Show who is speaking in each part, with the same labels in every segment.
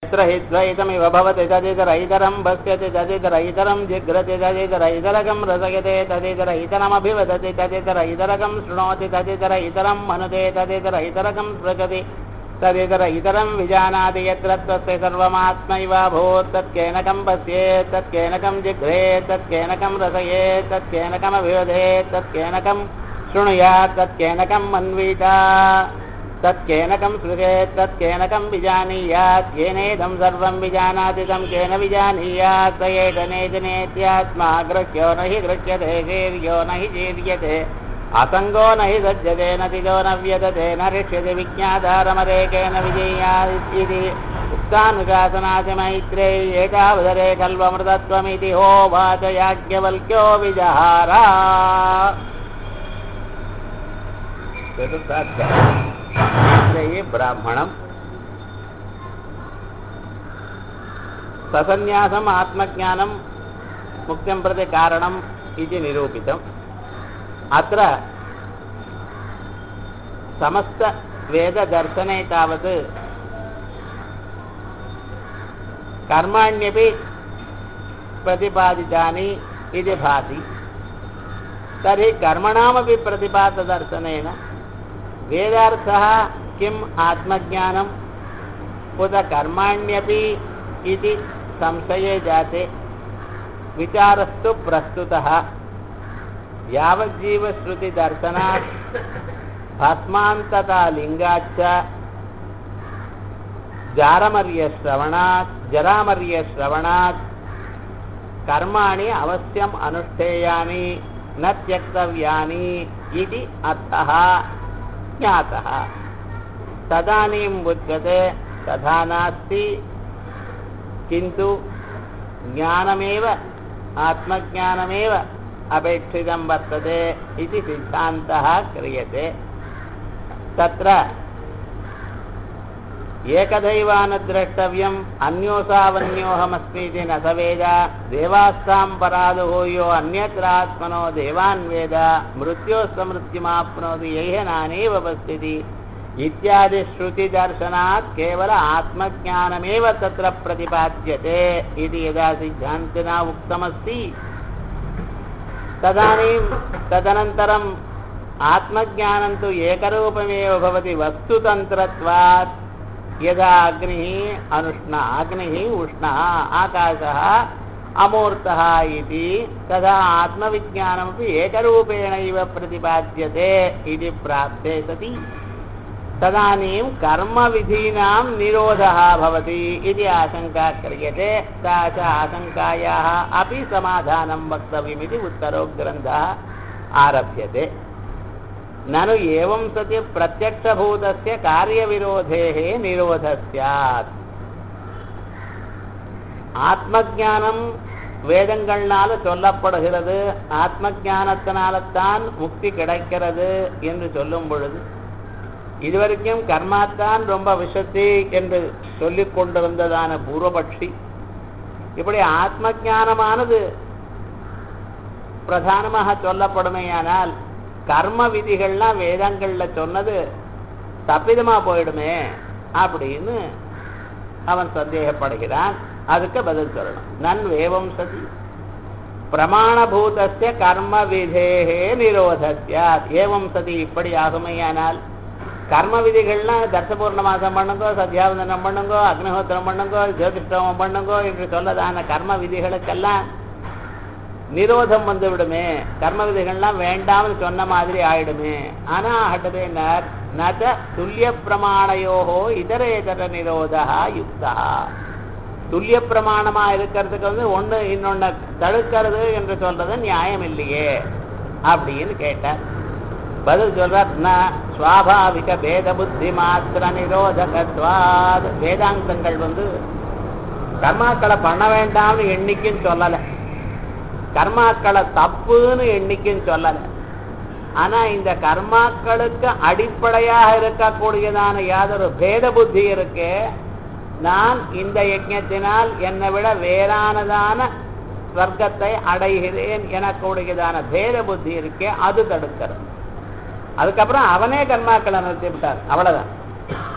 Speaker 1: यत्र हि द्वैतमिव भवति तदितरैतरं भस्यति तदितरैतरं जिघ्रति तदितरैतरकं रसयते तदितरैतरमभिवदति तदितरैतरकं शृणोति तदितरैतरं मनुते तदितरैतरकं सृजति तदितर इतरं विजानाति यत्र तस्य सर्वमात्मैव भूत् तत्केनकं पश्येत् तत्केनकं जिघ्रेत् तत्केनकं रसयेत् तत्केनकमभिवदेत् तत्केनकं शृणुयात् तत्केनकं मन्वीता तत्केनकं सृजेत् तत्केनकं विजानीयात् येनेदं सर्वं विजानाति तं केन विजानीयात् स एतनेतनेत्यात्मा गृह्यो न हि गृह्यते शीर्यो न हि शीर्यते असङ्गो न हि सज्जते न तिजो न व्यदते न ऋष्यते विज्ञाधारमरेकेन विजया इति उक्तानुशासनाति मैत्रे एतावदरे कल्पमृतत्वमिति होवाच याज्ञवल्क्यो विजहार मैत्रेयी ब्राह्मणम् ससन्यासम् आत्मज्ञानं मुक्तिं प्रति कारणम् इति निरूपितम् अत्र समस्तवेददर्शने तावत् कर्माण्यपि प्रतिपादितानि इति भाति तर्हि कर्मणामपि प्रतिपाददर्शनेन वेदार्थः किम् आत्मज्ञानम् उत कर्माण्यपि इति संशये जाते विचारस्तु प्रस्तुतः यावज्जीवश्रुतिदर्शनात् भस्मान्तता लिङ्गाच्च जारमर्यश्रवणात् जरामर्यश्रवणात् कर्माणि अवश्यम् अनुष्ठेयानि न त्यक्तव्यानि इति अर्थः ज्ञातः तदानीम् उच्यते तथा नास्ति किन्तु ज्ञानमेव आत्मज्ञानमेव अपेक्षितं वर्तते इति सिद्धान्तः क्रियते तत्र एकदैवानुद्रष्टव्यम् अन्योसावन्योऽहमस्मि इति न स वेद देवास्तां परादुः यो अन्यत्रात्मनो देवान् वेद मृत्योस्समृत्युमाप्नोति यैह नानेव पश्यति इत्यादि श्रुतिदर्शनात् केवल आत्मज्ञानमेव तत्र प्रतिपाद्यते इति यदा सिद्धान्तिना उक्तमस्ति तदानीं तदनन्तरम् आत्मज्ञानं तु एकरूपमेव भवति वस्तुतन्त्रत्वात् यदा अग्निः अनुष्ण अग्निः उष्णः आकाशः अमूर्तः इति तदा आत्मविज्ञानमपि एकरूपेणैव प्रतिपाद्यते इति प्राप्ते सति तदानीं कर्मविधीनां निरोधः भवति इति आशङ्का क्रियते सा च आशङ्कायाः अपि समाधानं वक्तव्यमिति उत्तरोग्रन्थः आरभ्यते ननु एवं सति प्रत्यक्षभूतस्य कार्यविरोधेः निरोधः स्यात् ஆத்மஜானம் வேதங்கள்னால சொல்லப்படுகிறது ஆத்மஜானத்தினால்தான் முக்தி கிடைக்கிறது என்று சொல்லும் பொழுது இதுவரைக்கும் கர்மாத்தான் ரொம்ப விஷத்தி என்று சொல்லிக் கொண்டிருந்ததான பூர்வபக்ஷி இப்படி ஆத்ம ஞானமானது பிரதானமாக சொல்லப்படுமேயானால் கர்ம விதிகள்லாம் வேதங்கள்ல சொன்னது தப்பிதமா போயிடுமே அப்படின்னு அவன் சந்தேகப்படுகிறான் அதுக்கு பதில் சொல்லணும் நன் வேவம் சதி பிரமாணபூதஸ்ய கர்ம விதேகே நிரோதஸ்யாத் ஏவம் சதி இப்படி ஆகுமையானால் கர்ம விதிகள்லாம் தர்சபூர்ண மாசம் பண்ணுங்கோ சத்யாவந்தனம் பண்ணுங்கோ அக்னிஹோத்திரம் பண்ணுங்கோ ஜோதிஷ்டமம் பண்ணுங்கோ என்று சொல்லதான கர்ம விதிகளுக்கெல்லாம் நிரோதம் வந்து விடுமே கர்ம விதிகள்லாம் வேண்டாம்னு சொன்ன மாதிரி ஆயிடுமே ஆனா ஆகட்டதே நச்ச துல்லிய பிரமாணையோகோ இதர இதர நிரோதா யுக்தா துல்லிய பிரமாணமா இருக்கிறதுக்கு வந்து ஒண்ணு இன்னொன்னு தடுக்கிறது என்று சொல்றது நியாயம் இல்லையே அப்படின்னு கேட்டார் பதில் சொல்றார் ந சுவாபாவிக பேத புத்தி மாத்திர நிரோதகத்வாத் வேதாந்தங்கள் வந்து கர்மாக்களை பண்ண வேண்டாம்னு எண்ணிக்கைன்னு சொல்லலை கர்மாக்களை தப்புன்னு எண்ணிக்கைன்னு சொல்லலை ஆனா இந்த கர்மாக்களுக்கு அடிப்படையாக இருக்கக்கூடியதான யாதொரு பேத புத்தி இருக்கே நான் இந்த யஜ்ஞத்தினால் என்னை விட வேறானதான ஸ்வர்க்கத்தை அடைகிறேன் எனக்கூடியதான பேத புத்தி இருக்கே அது தடுக்கிறது அதுக்கப்புறம் அவனே கர்மாக்களை நிறுத்தி விட்டார் அவ்வளவுதான்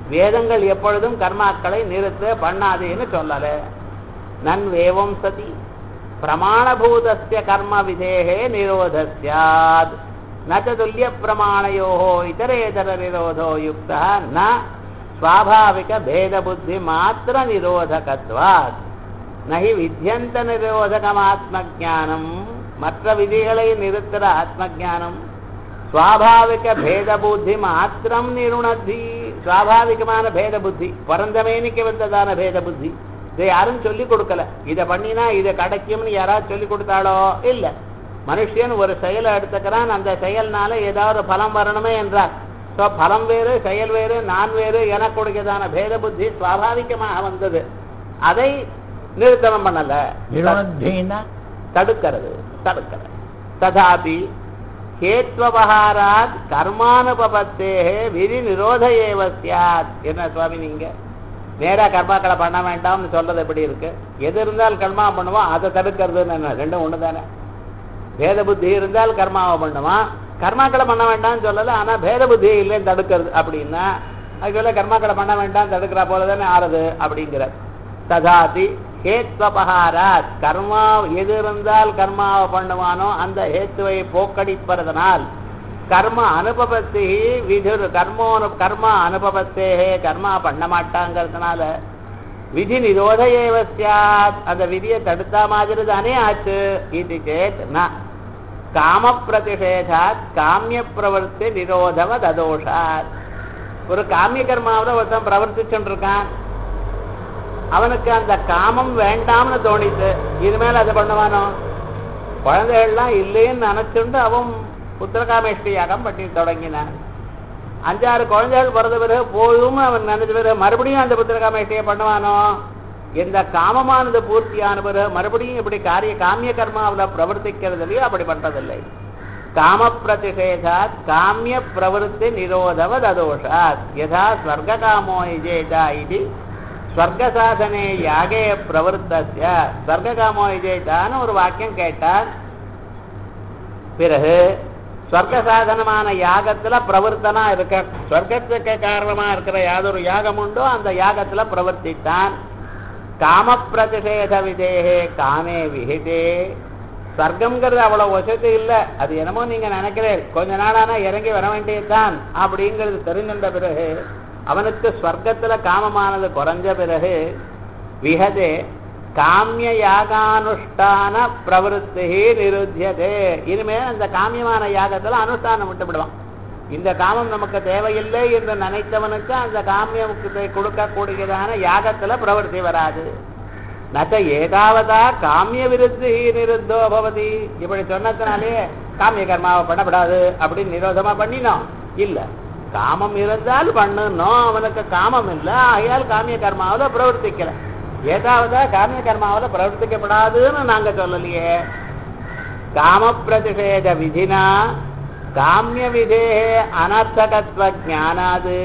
Speaker 1: வேதங்கள் எப்பொழுதும் கர்மாக்களை நிறுத்த பண்ணாதேன்னு சொல்லல நன்வேவம் சதி பிரமாணபூதஸ்ய கர்ம விதேகே நிரோத சியாத் ந ச துல்லிய பிரமாணயோ இதரேதர நிரோதோ யுக்தா ந ஸ்வாபாவிக பேத புத்தி மாத்திர நிரோதகத்வாத் நகி வித்தியந்த நிரோதகம் ஆத்மஜானம் மற்ற விதிகளை நிறுத்துற ஆத்மஜானம் சுவாபாவிக பேத புத்தி மாத்திரம் நிருணத்தி சுவாபாவிகமான பேத புத்தி பிறந்தமேனிக்கு வந்ததான பேத புத்தி இதை யாரும் சொல்லி கொடுக்கல இதை பண்ணினா இதை கிடைக்கும்னு யாராவது சொல்லி கொடுத்தாலோ இல்ல மனுஷன் ஒரு செயலை எடுத்துக்கிறான் அந்த செயல்னால ஏதாவது பலம் வரணுமே என்றார் ஸோ பலம் வேறு செயல் வேறு நான் வேறு எனக்கு கொடுக்கதான பேத புத்தி சுவாபாவிகமாக வந்தது அதை நிறுத்தனம் பண்ணல
Speaker 2: நிரோத்தேன
Speaker 1: தடுக்கிறது தடுக்கிறது ததாபி ஹேத்வபகாராத் கர்மானுபபத்தே விதி நிரோத ஏவ சியாத் என்ன சுவாமி நீங்க நேரா கர்மாக்களை பண்ண வேண்டாம்னு சொல்றது எப்படி இருக்கு எது இருந்தால் கர்மா பண்ணுவோம் அதை தடுக்கிறதுன்னு என்ன ரெண்டும் ஒண்ணு தானே பேத புத்தி இருந்தால் கர்மாவை பண்ணுவான் கர்மாக்களை பண்ண வேண்டாம்னு சொல்லல ஆனா பேத புத்தி இல்லைன்னு தடுக்கிறது அப்படின்னா அதுக்குள்ள கர்மாக்களை பண்ண வேண்டாம் தடுக்கிற போல தானே ஆறுது அப்படிங்கிற ததாதி ஹேத்வபகாராத் கர்மா எது இருந்தால் கர்மாவை பண்ணுவானோ அந்த ஹேத்துவை போக்கடிப்பதனால் கர்ம அனுபவத்தி விதுர் கர்மோனு கர்மா அனுபவத்தே கர்மா பண்ண மாட்டாங்கிறதுனால விதி நிரோத ஏவ சியாத் அந்த விதியை தடுத்தா மாதிரி தானே ஆச்சு இது சேத் ந காம பிரதிஷேதாத் காமிய பிரவர்த்தி நிரோதவ ததோஷாத் ஒரு காமிய கர்மாவில் ஒருத்தன் பிரவர்த்திச்சுட்டு இருக்கான் அவனுக்கு அந்த காமம் வேண்டாம்னு தோணித்து இனிமேல் அதை பண்ணுவானோ குழந்தைகள்லாம் இல்லைன்னு நினைச்சுண்டு அவன் புத்திரகாமேஷ்டி யாகம் பண்ணி தொடங்கினான் அஞ்சாறு குழந்தைகள் பிறந்த பிறகு போதும் அவன் நினைச்ச பிறகு மறுபடியும் அந்த புத்திரகாமேஷ்டியை பண்ணுவானோ இந்த காமமானது பூர்த்தியான பிறகு மறுபடியும் இப்படி காரிய காமிய கர்மாவில் பிரவர்த்திக்கிறது இல்லையோ அப்படி பண்றதில்லை காம பிரதிஷேதாத் காமிய பிரவருத்தி நிரோதவ ததோஷாத் யதா ஸ்வர்க காமோ இஜேதா இது ஸ்வர்க சாதனே யாகே பிரவருத்தஸ்ய ஸ்வர்க காமோ இஜேதான்னு ஒரு வாக்கியம் கேட்டார் பிறகு ஸ்வர்க்க சாதனமான யாகத்துல பிரவர்த்தனா இருக்க ஸ்வர்க்கத்துக்கு காரணமா இருக்கிற யாதொரு யாகம் உண்டோ அந்த யாகத்துல பிரவர்த்தித்தான் காம பிரதிஷேத விதேகே காமே விஹிதே ஸ்வர்க்கம்ங்கிறது அவ்வளவு வசதி இல்ல அது என்னமோ நீங்க நினைக்கிறேன் கொஞ்ச நாளானா இறங்கி வர வேண்டியதுதான் அப்படிங்கிறது தெரிஞ்சின்ற பிறகு அவனுக்கு ஸ்வர்க்கத்துல காமமானது குறைஞ்ச பிறகு விஹதே காமிய யாகானுஷ்டான பிரவருத்தி நிருத்தியதே இனிமே அந்த காமியமான யாகத்துல அனுஷ்டானம் விட்டு விடுவான் இந்த காமம் நமக்கு தேவையில்லை என்று நினைத்தவனுக்கு அந்த காமியத்தை கொடுக்கக்கூடியதான யாகத்துல பிரவருத்தி வராது நச்ச ஏதாவதா காமிய விருத்தி நிருத்தோ பவதி இப்படி சொன்னதுனாலே காமிய கர்மாவை பண்ணப்படாது அப்படின்னு நிரோதமா பண்ணினோம் இல்ல காமம் இருந்தால் பண்ணணும் அவனுக்கு காமம் இல்ல ஆகையால் காமிய கர்மாவில் பிரவர்த்திக்கல ஏதாவதா காமிய கர்மாவில் பிரவர்த்திக்கப்படாதுன்னு நாங்க சொல்லலையே காம பிரதிஷேத விதினா காமிய விதே அனர்த்தகத்வ ஜானாது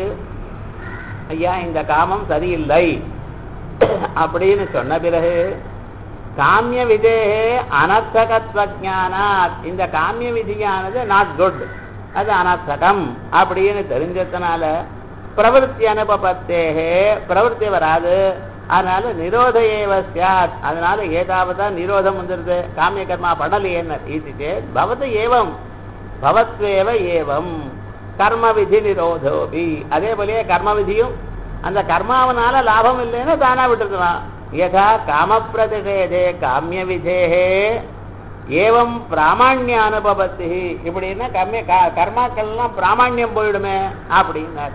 Speaker 1: ஐயா இந்த காமம் சரியில்லை அப்படின்னு சொன்ன பிறகு காமிய விதே அனர்த்தகத்வ ஜானாத் இந்த காமிய விதியானது நாட் குட் அது அனர்த்தகம் அப்படின்னு தெரிஞ்சதுனால பிரவருத்தி அனுபவத்தேகே பிரவருத்தி வராது அதனால நிரோத ஏவ சாத் அதனால ஏதாவதா நிரோதம் வந்துருது காமிய கர்மா படலையேன்னு இது சேத் பவத்து ஏவம் பவத்வேவ ஏவம் கர்ம விதி நிரோதோபி அதே போலயே கர்ம விதியும் அந்த கர்மாவனால லாபம் இல்லைன்னு தானா விட்டுருக்கலாம் யதா காம பிரதிஷேதே காமிய விதேகே ஏவம் பிராமணிய அனுபவத்தி இப்படின்னா கம்மிய க- கர்மாக்கள்லாம் பிராமணியம் போயிடுமே அப்படின்னார்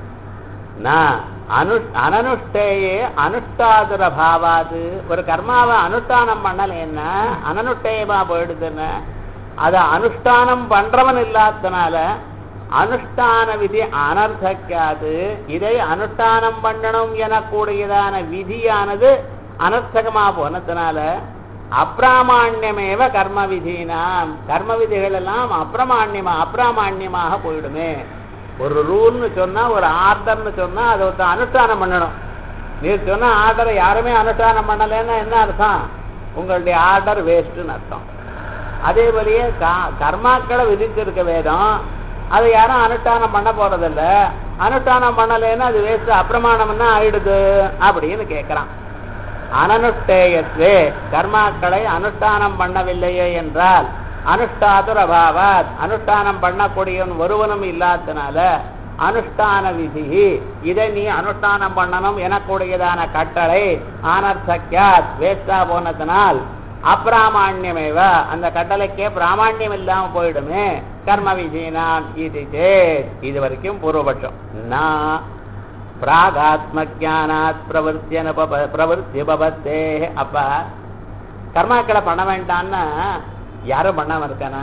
Speaker 1: நான் அனு அனனுஷ்டேயே அனுஷ்டாதுர பாவாது ஒரு கர்மாவை அனுஷ்டானம் பண்ணலைன்னா அனனுஷ்டேயமா போயிடுதுன்னு அதை அனுஷ்டானம் பண்றவன் இல்லாதனால அனுஷ்டான விதி அனர்த்தக்காது இதை அனுஷ்டானம் பண்ணணும் எனக்கூடியதான விதியானது அனர்த்தகமா போனதுனால அப்பிராமாண்யமேவ கர்ம விதினாம் கர்ம விதிகள் எல்லாம் அப்பிரமாண்யமா அப்பிராமாண்யமாக போயிடுமே ஒரு ரூல்னு சொன்னா ஒரு ஆர்டர்னு சொன்னா அதை ஒருத்தன் அனுஷ்டானம் பண்ணணும் நீர் சொன்ன ஆர்டரை யாருமே அனுஷ்டானம் பண்ணலைன்னா என்ன அர்த்தம் உங்களுடைய ஆர்டர் வேஸ்ட்னு அர்த்தம் அதே போலயே கா- கர்மாக்களை விதிச்சிருக்க வேதம் அதை யாரும் அனுஷ்டானம் பண்ண போறதில்ல அனுஷ்டானம் பண்ணலைன்னா அது வேஸ்ட் அப்பிரமாணம்னா ஆயிடுது அப்படின்னு கேட்கிறான் அனனுஷ்டேயத்வே கர்மாக்களை அனுஷ்டானம் பண்ணவில்லையே என்றால் அனுஷ்டாதுர் அபாவாத் அனுஷ்டானம் பண்ணக்கூடியவன் ஒருவனும் இல்லாதனால அனுஷ்டான விதி இதை நீ அனுஷ்டானம் பண்ணணும் எனக்கூடியதான கட்டளை ஆனர்த்தக்கியாத் வேஸ்டா போனதனால் அப்பிராமாண்யமேவ அந்த கட்டளைக்கே பிராமாண்யம் இல்லாம போயிடுமே கர்ம விதினாம் இது சேத் இது வரைக்கும் பூர்வபட்சம் நான் பிராகாத்ம ஜானாத் பிரவருத்தியன பிரவருத்தி பவத்தே அப்ப கர்மாக்களை பண்ண வேண்டாம்னா யாரும் பண்ணாம இருக்கானா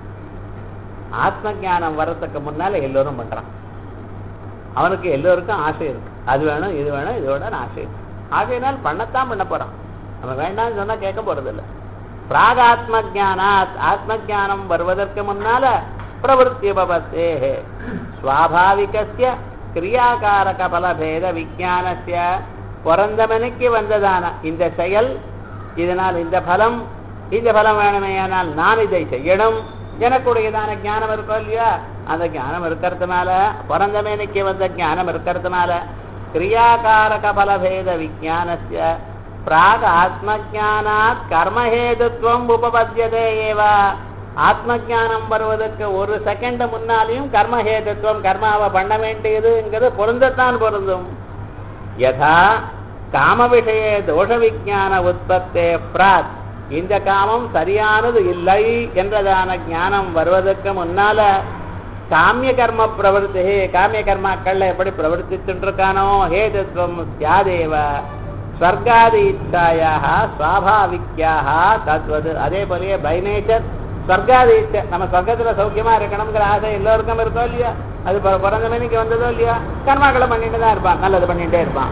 Speaker 1: ஆத்ம ஞானம் வர்றதுக்கு முன்னால எல்லோரும் பண்றான் அவனுக்கு எல்லோருக்கும் ஆசை இருக்கு அது வேணும் இது வேணும் இதோட ஆசை இருக்கு ஆசையினால் பண்ணத்தான் பண்ண போறான் நம்ம வேண்டாம்னு சொன்னா கேட்க போறது இல்ல பிராகாத்ம ஜானாத் ஆத்ம ஜானம் வருவதற்கு முன்னால பிரவருத்தி பவத்தே சுவாபாவிகஸ்ய கிரியாகாரக பலபேத விஜானஸ்ய பிறந்தவனுக்கு வந்ததான இந்த செயல் இதனால் இந்த பலம் இந்த பலம் வேணுமேயானால் நான் இதை செய்யணும் எனக்குடையதான ஞானம் இருக்கோ இல்லையா அந்த ஞானம் இருக்கிறதுனால பிறந்தமேனுக்கு வந்த ஞானம் இருக்கிறதுனால கிரியாகாரக பலபேத விஜானஸ்ய பிராக் ஆத்மஜானாத் கர்மஹேதுத்வம் உபபத்தியதே ஏவா ஆத்மஜானம் வருவதற்கு ஒரு செகண்ட் முன்னாலையும் கர்மஹேதுத்வம் கர்மாவை பண்ண வேண்டியதுங்கிறது பொருந்தத்தான் பொருந்தும் யதா காம விஷய தோஷ விஜான உற்பத்தே பிராக் இந்த காமம் சரியானது இல்லை என்றதான ஞானம் வருவதற்கு முன்னால காமிய கர்ம பிரவருத்தி காமிய கர்மாக்கள்ல எப்படி பிரவர்த்திச்சுட்டு இருக்கானோ ஹேதுத்வம் சியாதேவ ஸ்வர்காதி இச்சாயாக சுவாபாவிக்யாக தத்வது அதே போலயே பை நேச்சர் ஸ்வர்காதி இச்சை நம்ம சொர்க்கத்துல சௌக்கியமா இருக்கணுங்கிற ஆசை எல்லோருக்கும் இருக்கோ இல்லையா அது பிற- பிறந்த மணிக்கு வந்ததோ இல்லையா கர்மாக்களை பண்ணிட்டு தான் இருப்பான் நல்லது பண்ணிட்டே இருப்பான்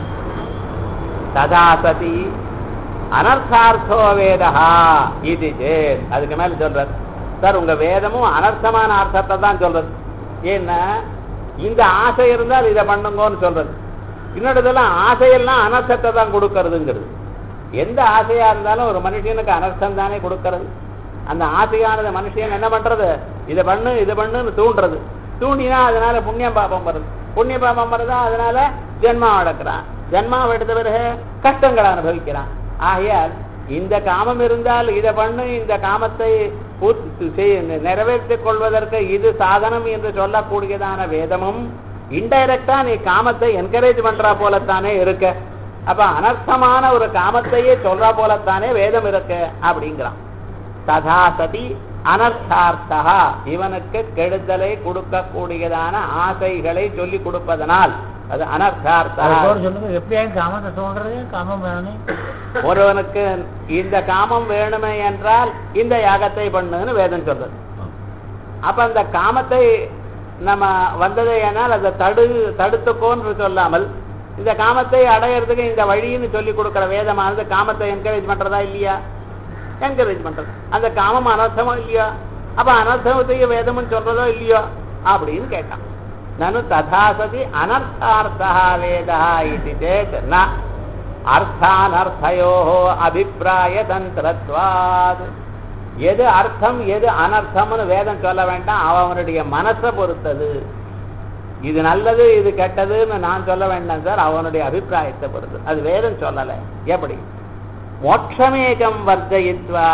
Speaker 1: ததா சதி அனர்த்தார்த்தோ வேதா இது சேத் அதுக்கு மேல சொல்றது சார் உங்க வேதமும் அனர்த்தமான அர்த்தத்தை தான் சொல்றது ஏன்னா இந்த ஆசை இருந்தால் இதை பண்ணுங்கன்னு சொல்றது இன்னொருதெல்லாம் ஆசையெல்லாம் அனர்த்தத்தை தான் கொடுக்கறதுங்கிறது எந்த ஆசையா இருந்தாலும் ஒரு மனுஷனுக்கு அனர்த்தம் தானே கொடுக்கறது அந்த ஆசையானது மனுஷன் என்ன பண்றது இதை பண்ணு இதை பண்ணுன்னு தூண்டுறது தூண்டினா அதனால புண்ணியம் பாபம் வருது புண்ணிய பாபம் வருதா அதனால ஜென்மா அடக்குறான் ஜென்மாவை எடுத்த பிறகு கஷ்டங்களை அனுபவிக்கிறான் ஆகையால் இந்த காமம் இருந்தால் இதை பண்ணு இந்த காமத்தை பூர்த்தி செய்- நிறைவேற்றிக் கொள்வதற்கு இது சாதனம் என்று சொல்லக்கூடியதான வேதமும் இன்டைரக்டா நீ காமத்தை என்கரேஜ் பண்றா போலத்தானே இருக்க அப்ப அனர்த்தமான ஒரு காமத்தையே சொல்றா போலத்தானே வேதம் இருக்கு அப்படிங்கிறான் ததா சதி அனர்த்தார்த்தா இவனுக்கு கெடுதலை கொடுக்கக்கூடியதான ஆசைகளை சொல்லி கொடுப்பதனால் அது அனர்த்தார்த்தா
Speaker 2: அதுக்கோடு சொல்லுங்க எப்படியா காமத்தை சொல்றது காமம் வேணும்
Speaker 1: ஒருவனுக்கு இந்த காமம் வேணுமே என்றால் இந்த யாகத்தை பண்ணுன்னு வேதம் சொல்றது அப்ப அந்த காமத்தை நம்ம வந்ததே ஆனால் அதை தடு தடுத்துக்கோன்னு சொல்லாமல் இந்த காமத்தை அடையிறதுக்கு இந்த வழின்னு சொல்லி கொடுக்கிற வேதமானது காமத்தை என்கரேஜ் பண்றதா இல்லையா என்கரேஜ் பண்றது அந்த காமம் அனர்த்தமோ இல்லையா அப்ப அனர்த்தத்தையும் வேதமும் சொல்றதோ இல்லையோ அப்படின்னு கேட்டான் நனு ததா சதி அனர்த்தார்த்தா வேதா இது சேத் ந அர்த்தானர்த்தயோ அபிப்பிராய தந்திரத்வாத் எது அர்த்தம் எது அனர்த்தம்னு வேதம் சொல்ல வேண்டாம் அவனுடைய மனசை பொறுத்தது இது நல்லது இது கெட்டதுன்னு நான் சொல்ல வேண்டாம் சார் அவனுடைய அபிப்பிராயத்தை பொறுத்து அது வேதம் சொல்லலை எப்படி மோட்சமேகம் வர்ஜயித்வா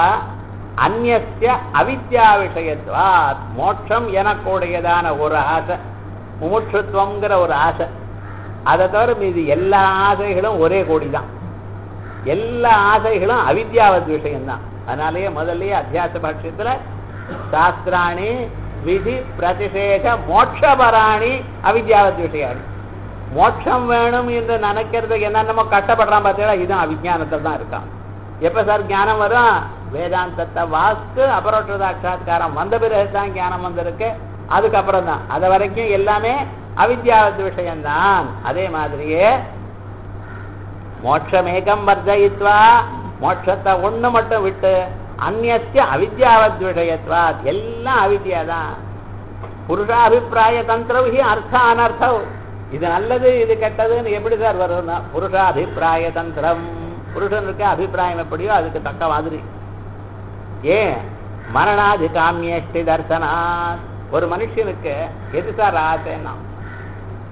Speaker 1: அந்நிய அவித்யா விஷயத்வாத் மோட்சம் எனக்கூடியதான ஒரு ஆசை முமுட்சுத்துவங்கிற ஒரு ஆசை அதை தவிர மீது எல்லா ஆசைகளும் ஒரே கோடி தான் எல்லா ஆசைகளும் அவித்யாவத் விஷயம்தான் அதனாலேயே முதல்லயே அத்தியாச பட்சத்துல சாஸ்திராணி விதி பிரதிஷேக மோட்சபராணி அவித்யாவத் விஷயாணி மோட்சம் வேணும் என்று நினைக்கிறதுக்கு என்னென்னமோ கட்டப்படுறான் பார்த்தீங்களா இதுவும் அவிஜானத்தில் தான் இருக்கான் எப்ப சார் ஞானம் வரும் வேதாந்தத்தை வாஸ்து அபரோட்ச சாட்சாத்காரம் வந்த பிறகு தான் ஞானம் வந்திருக்கு அதுக்கப்புறம் தான் அது வரைக்கும் எல்லாமே அவித்யாவத் விஷயம்தான் அதே மாதிரியே மோட்சமேகம் வர்ஜயித்வா மோட்சத்தை ஒண்ணு மட்டும் விட்டு அந்நிய அவித்யாவத் விஷயத்வா எல்லாம் அவித்யா தான் புருஷாபிப்பிராய தந்திரவி அர்த்த அனர்த்தம் இது நல்லது இது கெட்டதுன்னு எப்படி சார் வரும்னா புருஷாபிப்பிராய தந்திரம் புருஷனுக்கு அபிப்பிராயம் எப்படியோ அதுக்கு தக்க மாதிரி ஏன் மரணாதி காமியஷ்டி தர்சனாத் ஒரு மனுஷனுக்கு எது சார் ஆசைன்னா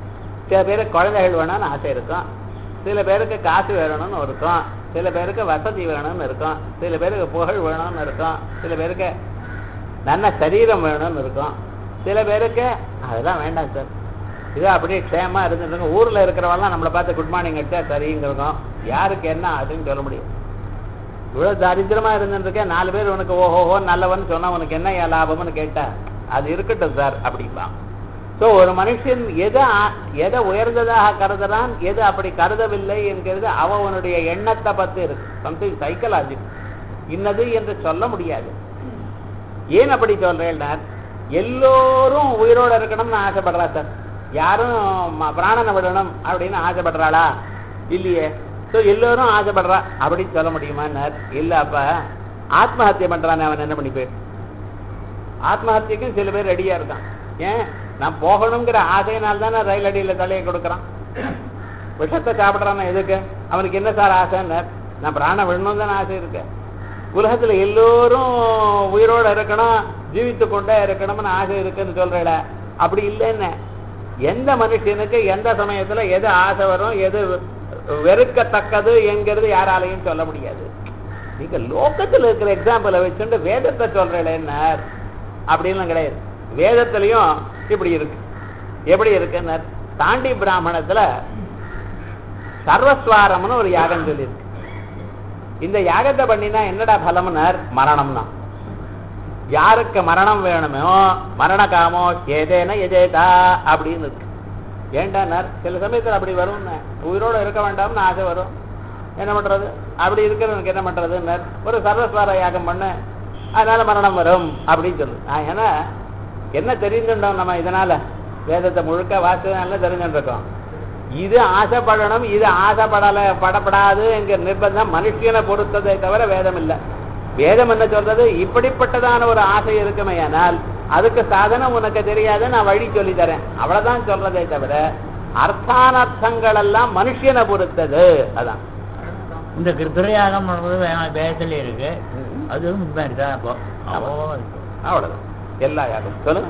Speaker 1: சில பேருக்கு குழந்தைகள் வேணும்னு ஆசை இருக்கும் சில பேருக்கு காசு வேணும்னு இருக்கும் சில பேருக்கு வசதி வேணும்னு இருக்கும் சில பேருக்கு புகழ் வேணும்னு இருக்கும் சில பேருக்கு நல்ல சரீரம் வேணும்னு இருக்கும் சில பேருக்கு அதெல்லாம் வேண்டாம் சார் இது அப்படியே க்ஷேமா இருந்துட்டு ஊர்ல இருக்கிறவெல்லாம் நம்மளை பார்த்து குட் மார்னிங் அடிச்சா சரிங்கிறோம் யாருக்கு என்ன அதுன்னு சொல்ல முடியும் இவ்வளவு தரித்திரமா இருந்துருக்கேன் நாலு பேர் உனக்கு ஓஹோஹோ நல்லவன் சொன்னா உனக்கு என்ன ஏன் லாபம்னு கேட்டா அது இருக்கட்டும் சார் அப்படிம்பான் ஸோ ஒரு மனுஷன் எதை ஆ- எதை உயர்ந்ததாக கருதுறான் எது அப்படி கருதவில்லை என்கிறது அவனுடைய எண்ணத்தை பத்தி இருக்கு சம்திங் சைக்கலாஜி இன்னது என்று சொல்ல முடியாது ஏன் அப்படி சொல்றேன்னா எல்லோரும் உயிரோட இருக்கணும்னு ஆசைப்படுறா சார் யாரும் ம- பிராணனை விடணும் அப்படின்னு ஆசைப்படுறாளா இல்லையே ஸோ எல்லோரும் ஆசைப்படுறா அப்படின்னு சொல்ல முடியுமான்னார் இல்ல அப்ப ஆத்மஹத்தியை பண்றானே அவன் என்ன பண்ணி போயிட்டு ஆத்மஹத்தியக்கும் சில பேர் ரெடியா இருக்கான் ஏன் நான் போகணுங்கிற ஆசையினால் தானே ரயில் அடியில தலையை கொடுக்குறான் விஷத்தை சாப்பிட்றான் எதுக்கு அவனுக்கு என்ன சார் ஆசைன்னார் நான் பிராணம் விடணும் தானே ஆசை இருக்கு உலகத்துல எல்லோரும் உயிரோட இருக்கணும் ஜீவித்து கொண்டே இருக்கணும்னு ஆசை இருக்குன்னு சொல்றேல அப்படி இல்லைன்னு எந்த மனுஷனுக்கு எந்த சமயத்துல எது ஆசை வரும் எது வெறுக்கத்தக்கது என்கிறது யாராலையும் சொல்ல முடியாது நீங்க லோக்கத்துல இருக்கிற எக்ஸாம்பிளை வச்சுட்டு வேதத்தை சொல்றேன் என்ன அப்படின்லாம் கிடையாது வேதத்திலையும் இப்படி இருக்கு எப்படி இருக்குன்னு தாண்டி பிராமணத்துல சர்வஸ்வாரம்னு ஒரு யாகம் சொல்லியிருக்கு இந்த யாகத்தை பண்ணினா என்னடா பலம்னார் மரணம்னா யாருக்கு மரணம் வேணுமோ மரண காமோ ஏதேன எஜேதா அப்படின்னு இருக்கு ஏண்டானார் சில சமயத்துல அப்படி வரும்னு உயிரோட இருக்க வேண்டாம்னு ஆசை வரும் என்ன பண்றது அப்படி இருக்கிறவனுக்கு என்ன பண்றதுன்னார் ஒரு சர்வஸ்வார யாகம் பண்ண அதனால மரணம் வரும் அப்படின்னு சொல்லு ஆ, ஏன்னா என்ன தெரிஞ்சுட்டோம் நம்ம இதனால வேதத்தை முழுக்க வாசனால தெரிஞ்சுட்டு இருக்கோம் இது ஆசைப்படணும் இது ஆசைப்படல படப்படாது என்கிற நிர்பந்தம் மனுஷனை பொறுத்ததை தவிர வேதம் இல்லை வேதம் என்ன சொல்றது இப்படிப்பட்டதான ஒரு ஆசை இருக்குமே ஆனால் அதுக்கு சாதனம் உனக்கு தெரியாது நான் வழி சொல்லி தரேன் அவ்வளவுதான் சொல்றதே தவிர அர்த்தானர்த்தங்கள் எல்லாம் மனுஷனை பொறுத்தது அதான்
Speaker 2: இந்த கிருத்துரையாகம் பண்றது வே- வேதத்துல இருக்கு அதுவும் இந்த மாதிரி தான் அப்போ
Speaker 1: ஆமா.
Speaker 2: அவ்வளோ இருக்கு.
Speaker 1: அவ்வளவுதான் எல்லா யாரும் சொல்லுங்க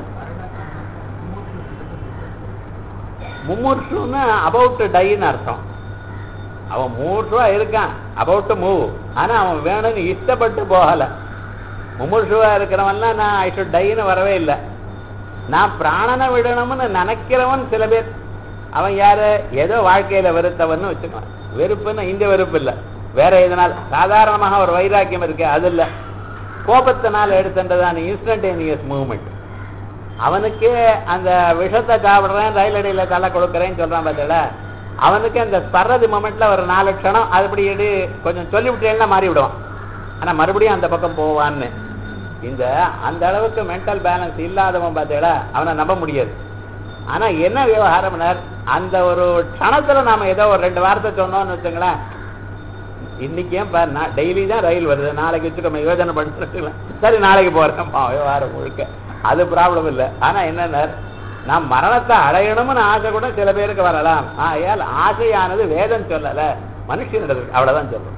Speaker 1: மும்மூர்ஷுன்னு அபவுட் டைன்னு அர்த்தம் அவன் மூர்ஷுவா இருக்கான் அபவுட் மூவ் ஆனா அவன் வேணும்னு இஷ்டப்பட்டு போகல மும்மூர்ஷுவா இருக்கிறவன்லாம் நான் ஐ ஷுட் டைன்னு வரவே இல்லை நான் பிராணனை விடணும்னு நினைக்கிறவன் சில பேர் அவன் யாரு ஏதோ வாழ்க்கையில வெறுத்தவன்னு வச்சுக்குவான் வெறுப்புன்னு இந்த வெறுப்பு இல்ல வேற எதனால் சாதாரணமாக ஒரு வைராக்கியம் இருக்கு அது இல்ல கோபத்தினால் எடுத்துட்டதான இன்ஸ்டன்டேனியஸ் மூவ்மெண்ட் அவனுக்கு அந்த விஷத்தை சாப்பிடுறேன் ரயில் அடியில தலை கொடுக்குறேன்னு சொல்றான் பார்த்தல அவனுக்கு அந்த ஸ்பர்றது மொமெண்ட்ல ஒரு நாலு க்ஷணம் அதுபடி எடு கொஞ்சம் சொல்லி விட்டேன்னா மாறி விடுவான் ஆனா மறுபடியும் அந்த பக்கம் போவான்னு இந்த அந்த அளவுக்கு மென்டல் பேலன்ஸ் இல்லாதவன் பார்த்தீங்களா அவனை நம்ப முடியாது ஆனா என்ன விவகாரம்னார் அந்த ஒரு க்ஷணத்துல நாம ஏதோ ஒரு ரெண்டு வார்த்தை சொன்னோம்னு வச்சுங்களேன் இன்னைக்கு ஏன் பாரு நான் டெய்லி தான் ரயில் வருது நாளைக்கு வச்சுக்கோங்க யோஜனை பண்ணிட்டு சரி நாளைக்கு போறேன் பா, விவகாரம் முழுக்க அது ப்ராப்ளம் இல்லை ஆனா என்னன்னா நான் மரணத்தை அடையணும்னு ஆசை கூட சில பேருக்கு வரலாம் ஆகையால் ஆசையானது வேதம் சொல்லல மனுஷனிடது அவ்வளவுதான் சொல்லும்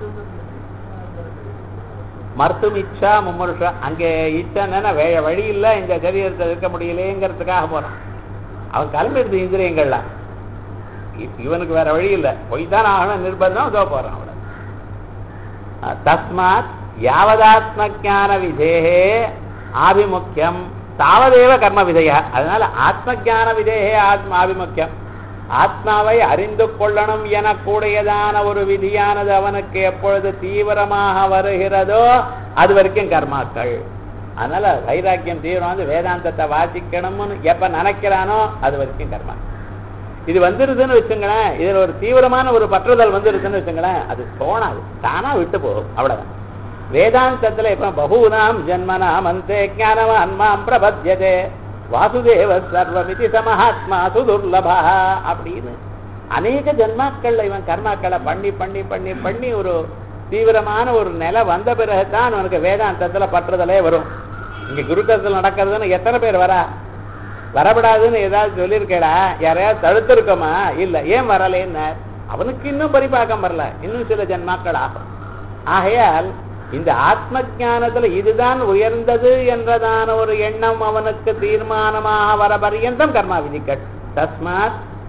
Speaker 1: மருத்துவம் இச்சா மும்முருஷா அங்கே இச்சான்னா வேற வழி இல்ல இந்த சரீரத்தை இருக்க முடியலேங்கிறதுக்காக போறான் அவன் கிளம்பிடுது இந்திரியங்கள்லாம் இ- இவனுக்கு வேற வழி இல்ல போய் தான் ஆகணும் நிர்பந்தம் இதோ போறான் அவள தஸ்மாத் யாவதாத்ம ஞான விதேகே ஆபிமுக்கியம் தாவதேவ கர்ம விதையா அதனால ஆத்ம ஞான விதேகே ஆத்ம ஆபிமுக்கியம் ஆத்மாவை அறிந்து கொள்ளணும் என கூடியதான ஒரு விதியானது அவனுக்கு எப்பொழுது தீவிரமாக வருகிறதோ அது வரைக்கும் கர்மாக்கள் அதனால வைராக்கியம் தீவிரம் வந்து வேதாந்தத்தை வாசிக்கணும்னு எப்ப நினைக்கிறானோ அது வரைக்கும் கர்மா இது வந்துருதுன்னு வச்சுங்களேன் இதுல ஒரு தீவிரமான ஒரு பற்றுதல் வந்துருதுன்னு வச்சுங்களேன் அது தோணாது தானா விட்டு போகும் அவ்வளவுதான் வேதாந்தத்துல இப்ப பகூனாம் ஜன்மனாம் அந்தே ஞானவான் மாம் பிரபத்யதே வாசுதேவ சர்வமிதி சமஹாத்மா சுதுர்லபா அப்படின்னு அநேக ஜன்மாக்கள்ல இவன் கர்மாக்களை பண்ணி பண்ணி பண்ணி பண்ணி ஒரு தீவிரமான ஒரு நிலை வந்த பிறகுதான் அவனுக்கு வேதாந்தத்துல பற்றுதலே வரும் இங்க குருக்கத்தில் நடக்கிறதுன்னு எத்தனை பேர் வரா வரப்படாதுன்னு ஏதாவது சொல்லியிருக்கேடா யாரையாவது தடுத்திருக்கோமா இல்ல ஏன் வரலேன்னு அவனுக்கு இன்னும் பரிபாக்கம் வரல இன்னும் சில ஜன்மாக்கள் ஆகும் ஆகையால் இந்த ஆத்ம ஞானத்துல இதுதான் உயர்ந்தது என்றதான ஒரு எண்ணம் அவனுக்கு தீர்மானமாக வர பரியந்தம் கர்மா விதிக்கள் தஸ்மாத்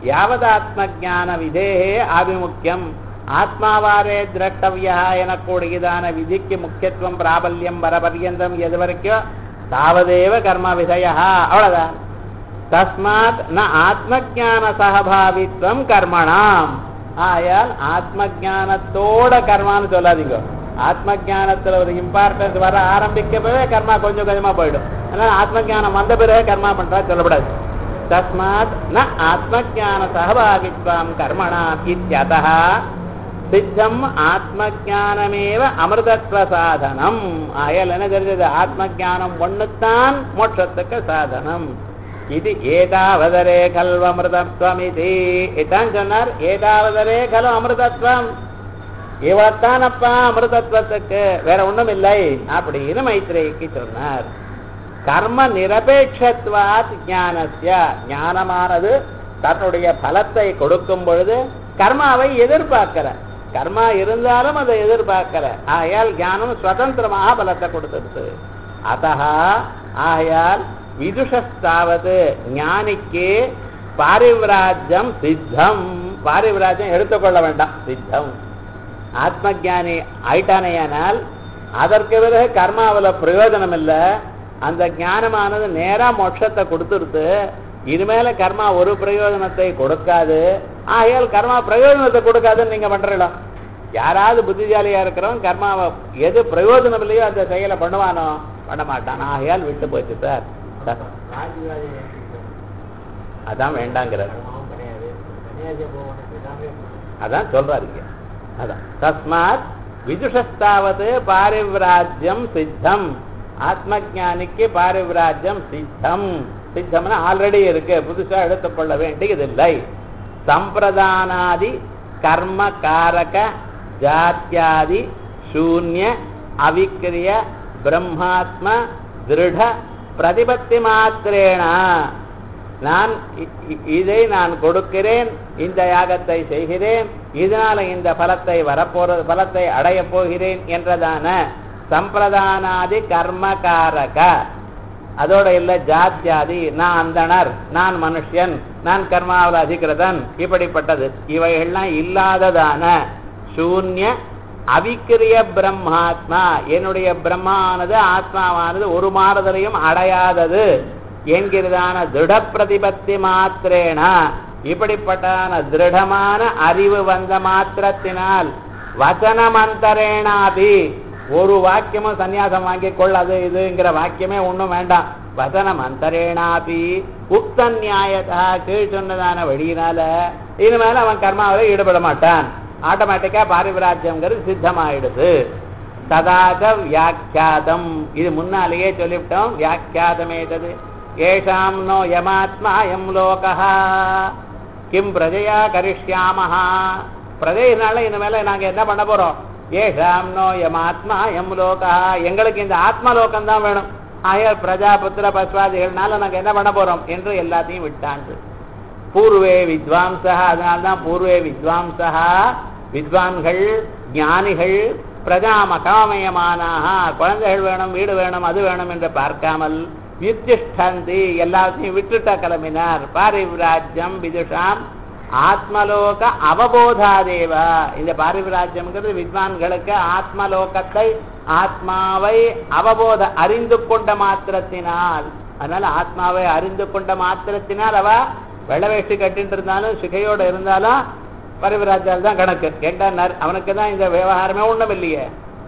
Speaker 1: யாவதாத்மஜான விதேகே ஆபிமுக்கியம் ஆத்மாவாரே திரட்டவியா எனக்கூடியதான விதிக்கு முக்கியத்துவம் பிராபல்யம் வர பர்யந்தம் எது வரைக்கும் தாவதேவ கர்ம விதயா அவ்வளவுதான் தஸ்மாத் ந ஆத்மஜான சகபாவித்வம் கர்மணாம் ஆயால் ஆத்மஜானத்தோட கர்மான்னு சொல்லாதீங்க ஆத்மஜானத்துல ஒரு இம்பார்ட்டன்ஸ் வர ஆரம்பிக்கவே கர்மா கொஞ்சம் கொஞ்சமா போயிடும் அதனால ஆத்மஜானம் வந்த பிறகு கர்மா பண்றா சொல்லப்படாது தஸ்மாத் ந ஆத்மஜான சகபாகித்வாம் கர்மணாம் இத்தியதः சித்தம் ஆத்மஜானமேவ அமிர்தத்வ சாதனம் ஆயால் என்ன தெரிஞ்சது ஆத்மஜானம் ஒண்ணுத்தான் மோட்சத்துக்கு சாதனம் இது ஏதாவதரே கல்வ அமிர்தத்வம் இதான் சொன்னார் ஏதாவதரே கலு அமிர்தத்வம் இவத்தானப்பா அமிர்தத்வத்துக்கு வேற ஒண்ணும் இல்லை அப்படின்னு மைத்ரேயிக்கு சொன்னார் கர்ம நிரபேட்சத்வாத் ஞானஸ்ய ஞானமானது தன்னுடைய பலத்தை கொடுக்கும் பொழுது கர்மாவை எதிர்பார்க்கல கர்மா இருந்தாலும் அதை எதிர்பார்க்கல ஆகையால் ஞானம் சுதந்திரமாக பலத்தை கொடுத்துருது அத்தகா ஆகையால் விதுஷஸ்தாவது ஞானிக்கு பாரிவிராஜ்யம் சித்தம் பாரிவிராஜ்யம் எடுத்துக்கொள்ள வேண்டாம் சித்தம் ஆத்மஜானி ஆயிட்டானேயானால் அதற்கு பிறகு கர்மாவில் பிரயோஜனம் இல்லை அந்த ஞானமானது நேரா மோட்சத்தை கொடுத்துருது இனிமேல கர்மா ஒரு பிரயோஜனத்தை கொடுக்காது ஆகையால் கர்மா பிரயோஜனத்தை கொடுக்காதுன்னு நீங்க பண்றீங்களா யாராவது புத்திசாலியா இருக்கிறவன் கர்மாவை எது பிரயோஜனம் இல்லையோ அந்த செயலை பண்ணுவானோ பண்ண மாட்டான் ஆகையால் விட்டு போச்சு சார் சார், அதான் வேண்டாங்கிறார் அதான் சொல்றாருங்க அதான் தஸ்மாத் விதுஷஸ்தாவது பாரிவிராஜ்யம் சித்தம் ஆத்மஜானிக்கு பாரிவிராஜ்யம் சித்தம் சித்தம்னா ஆல்ரெடி இருக்கு புதுசா எடுத்துக்கொள்ள வேண்டியதில்லை சம்பிரதானாதி கர்ம காரக ஜாத்தியாதி சூன்ய அவிக்கிரிய பிரம்மாத்ம திருட பிரதிபத்தி மாத்திரேன நான் இ- இ- இதை நான் கொடுக்கிறேன் இந்த யாகத்தை செய்கிறேன் இதனால இந்த பலத்தை வரப்போற பலத்தை அடையப் போகிறேன் என்றதான சம்பிரதானாதி கர்மகாரக அதோட இல்ல ஜாத்தியாதி நான் அந்தணர் நான் மனுஷன் நான் கர்மாவில் அதிகிருதன் இப்படிப்பட்டது இவைகள்லாம் இல்லாததான சூன்ய அவிக்கிரிய பிரம்மாத்மா என்னுடைய பிரம்மானது ஆத்மாவானது ஒரு மாறுதலையும் அடையாதது என்கிறதான திருட பிரதிபத்தி மாத்திரேன இப்படிப்பட்டான திருடமான அறிவு வந்த மாத்திரத்தினால் வசனமந்தரேனாபி ஒரு வாக்கியமும் சந்நியாசம் வாங்கிக் கொள் அது இதுங்கிற வாக்கியமே ஒண்ணும் வேண்டாம் வசனம் அந்தரேனாபி உக்த நியாயத்தா கீழ் சொன்னதான வழியினால இனிமேல அவன் கர்மாவில் ஈடுபட மாட்டான் ஆட்டோமேட்டிக்கா பாரிவிராஜ்யம்ங்கிறது சித்தமாயிடுது ததாத வியாக்கியாதம் இது முன்னாலேயே சொல்லிவிட்டோம் வியாக்கியாதமேதது ஏஷாம் நோ யமாத்மா எம் லோகா கிம் பிரஜையா கரிஷ்யாமஹா பிரஜையினால இனிமேல நாங்க என்ன பண்ண போறோம் ஏஷாம் நோ யமாத்மா எம் லோகா எங்களுக்கு இந்த ஆத்ம லோகம் தான் வேணும் ஆயர் பிரஜாபுத்திர பஸ்வாதிகள்னால நாங்க என்ன பண்ண போறோம் என்று எல்லாத்தையும் விட்டாண்டு பூர்வே வித்வாம்சா அதனால்தான் பூர்வே வித்வாம்சா வித்வான்கள் ஞானிகள் பிரஜாம காமயமானாக குழந்தைகள் வேணும் வீடு வேணும் அது வேணும் என்று பார்க்காமல் யுத்திஷ்டந்தி எல்லாத்தையும் விட்டுட்ட கிளம்பினார் பாரிவிராஜ்யம் விதுஷாம் ஆத்மலோக அவபோதாதேவா இந்த பாரிவிராஜ்யம்ங்கிறது வித்வான்களுக்கு ஆத்மலோகத்தை ஆத்மாவை அவபோத அறிந்து கொண்ட மாத்திரத்தினால் அதனால ஆத்மாவை அறிந்து கொண்ட மாத்திரத்தினால் அவ வெள்ள வேஷ்டி கட்டிட்டு இருந்தாலும் சிகையோட இருந்தாலும் பரிவிராஜால் தான் கணக்கு கேட்டார் அவனுக்கு தான் இந்த விவகாரமே ஒண்ணும் இல்லையே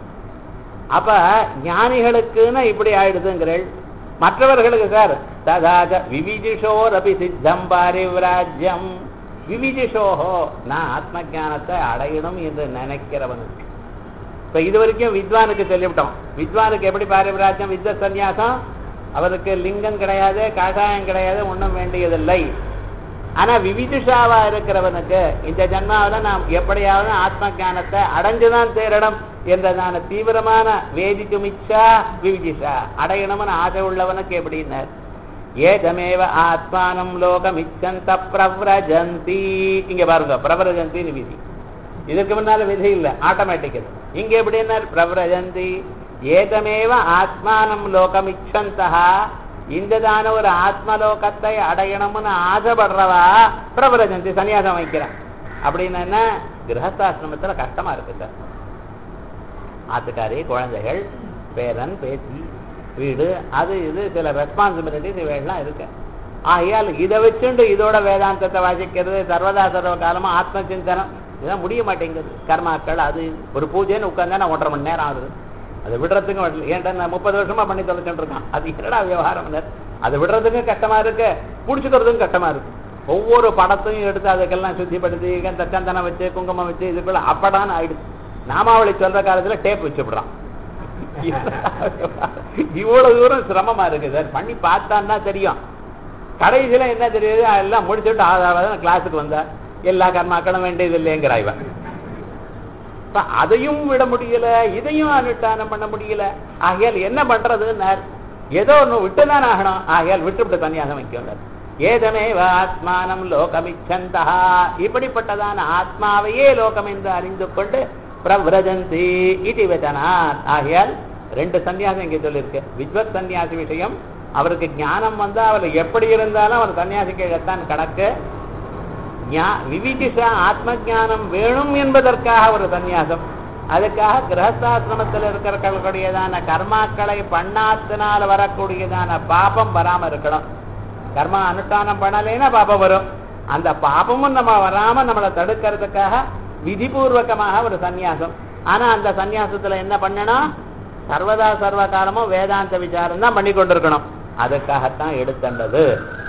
Speaker 1: அப்ப ஞானிகளுக்குன்னு இப்படி ஆயிடுதுங்கிறள் மற்றவர்களுக்கு சார் ததாஜ விவிஜிஷோரபி சித்தம் பாரிவிராஜ்யம் விவிஜிஷோஹோ நான் ஆத்ம ஞானத்தை அடையணும் என்று நினைக்கிறவனுக்கு இப்ப இது வரைக்கும் வித்வானுக்கு சொல்லிவிட்டோம் வித்வானுக்கு எப்படி பாரிவிராஜ்யம் வித்த சந்நியாசம் அவருக்கு லிங்கம் கிடையாது காஷாயம் கிடையாது ஒண்ணும் வேண்டியதில்லை ஆனா விவிதுஷாவா இருக்கிறவனுக்கு இந்த ஜன்மாவில நாம் எப்படியாவது ஆத்ம ஞானத்தை அடைஞ்சுதான் தேரணும் என்றதான தீவிரமான வேதிக்கும் இச்சா விவிதிஷா அடையணும்னு ஆசை உள்ளவனுக்கு எப்படின்னார் ஏதமேவ ஆத்மானம் லோகம் இச்சந்த பிரவ்ரஜந்தி இங்க பாருங்க பிரவ்ரஜந்தி விதி இதுக்கு முன்னால விதி இல்ல ஆட்டோமேட்டிக் இது இங்க எப்படின்னார் பிரவ்ரஜந்தி ஏதமேவ ஆத்மானம் லோகம் இச்சந்தா இந்ததான ஒரு ஆத்மலோகத்தை அடையணும்னு ஆசைப்படுறவா பிரபலஜந்தி சன்னியாசம் வைக்கிறான் அப்படின்னு என்ன கிரகஸ்தாசிரமத்துல கஷ்டமா இருக்கு சார் ஆத்துக்காரி குழந்தைகள் பேரன் பேத்தி வீடு அது இது சில ரெஸ்பான்சிபிலிட்டிஸ் இவையெல்லாம் இருக்கு ஆகையால் இதை வச்சுண்டு இதோட வேதாந்தத்தை வாசிக்கிறது சர்வதா சர்வ காலமா ஆத்ம சிந்தனம் இதெல்லாம் முடிய மாட்டேங்குது கர்மாக்கள் அது ஒரு பூஜைன்னு உட்காந்தா நான் ஒன்றரை மணி நேரம் ஆகுது அதை விடுறதுக்கும் வரல ஏன்டா நான் முப்பது வருஷமா பண்ணி தொலைச்சுட்டு இருக்கான் அது என்னடா விவகாரம் இல்லை. அதை விடுறதுக்கும் கஷ்டமா இருக்கு புடிச்சுக்கிறதுக்கும் கஷ்டமா இருக்கு ஒவ்வொரு படத்தையும் எடுத்து அதுக்கெல்லாம் சுத்திப்படுத்தி இந்த சந்தனம் வச்சு குங்குமம் வச்சு இதுக்குள்ள அப்படான்னு ஆயிடுச்சு நாமாவளி சொல்ற காலத்துல டேப் வச்சு விடுறான் இவ்வளவு தூரம் சிரமமா இருக்கு சார் பண்ணி பார்த்தான்னா தெரியும் கடைசியில என்ன தெரியுது எல்லாம் முடிச்சுட்டு ஆதாரம் கிளாஸுக்கு வந்தா எல்லா கர்மாக்களும் வேண்டியது இல்லைங்கிறா இவன் இப்ப அதையும் விட முடியல இதையும் அனுஷ்டானம் பண்ண முடியல ஆகையால் என்ன பண்றதுன்னார் ஏதோ ஒண்ணு விட்டுதான் ஆகணும் ஆகையால் விட்டுவிட்டு தனியாக வைக்கிறார் ஏதமேவ ஆத்மானம் லோகமிச்சந்தா இப்படிப்பட்டதான ஆத்மாவையே லோகம் என்று அறிந்து கொண்டு பிரவ்ரஜந்தி இது வச்சனார் ஆகையால் ரெண்டு சன்னியாசம் இங்கே சொல்லியிருக்கு வித்வத் சன்னியாசி விஷயம் அவருக்கு ஞானம் வந்தா அவர் எப்படி இருந்தாலும் அவர் சன்னியாசிக்கத்தான் கணக்கு ஞா- விவிதிஷா ஆத்ம ஞானம் வேணும் என்பதற்காக ஒரு சந்நியாசம் அதுக்காக கிரகஸ்தாசிரமத்தில் இருக்கிறக்கூடியதான கர்மாக்களை பண்ணாத்தினால் வரக்கூடியதான பாபம் வராம இருக்கணும் கர்மா அனுஷ்டானம் பண்ணலைன்னா பாபம் வரும் அந்த பாபமும் நம்ம வராம நம்மளை தடுக்கிறதுக்காக விதிபூர்வகமாக ஒரு சந்நியாசம் ஆனா அந்த சந்நியாசத்துல என்ன பண்ணணும் சர்வதா சர்வ காலமும் வேதாந்த விசாரம் தான் பண்ணி கொண்டிருக்கணும் அதுக்காகத்தான் எடுத்தண்டது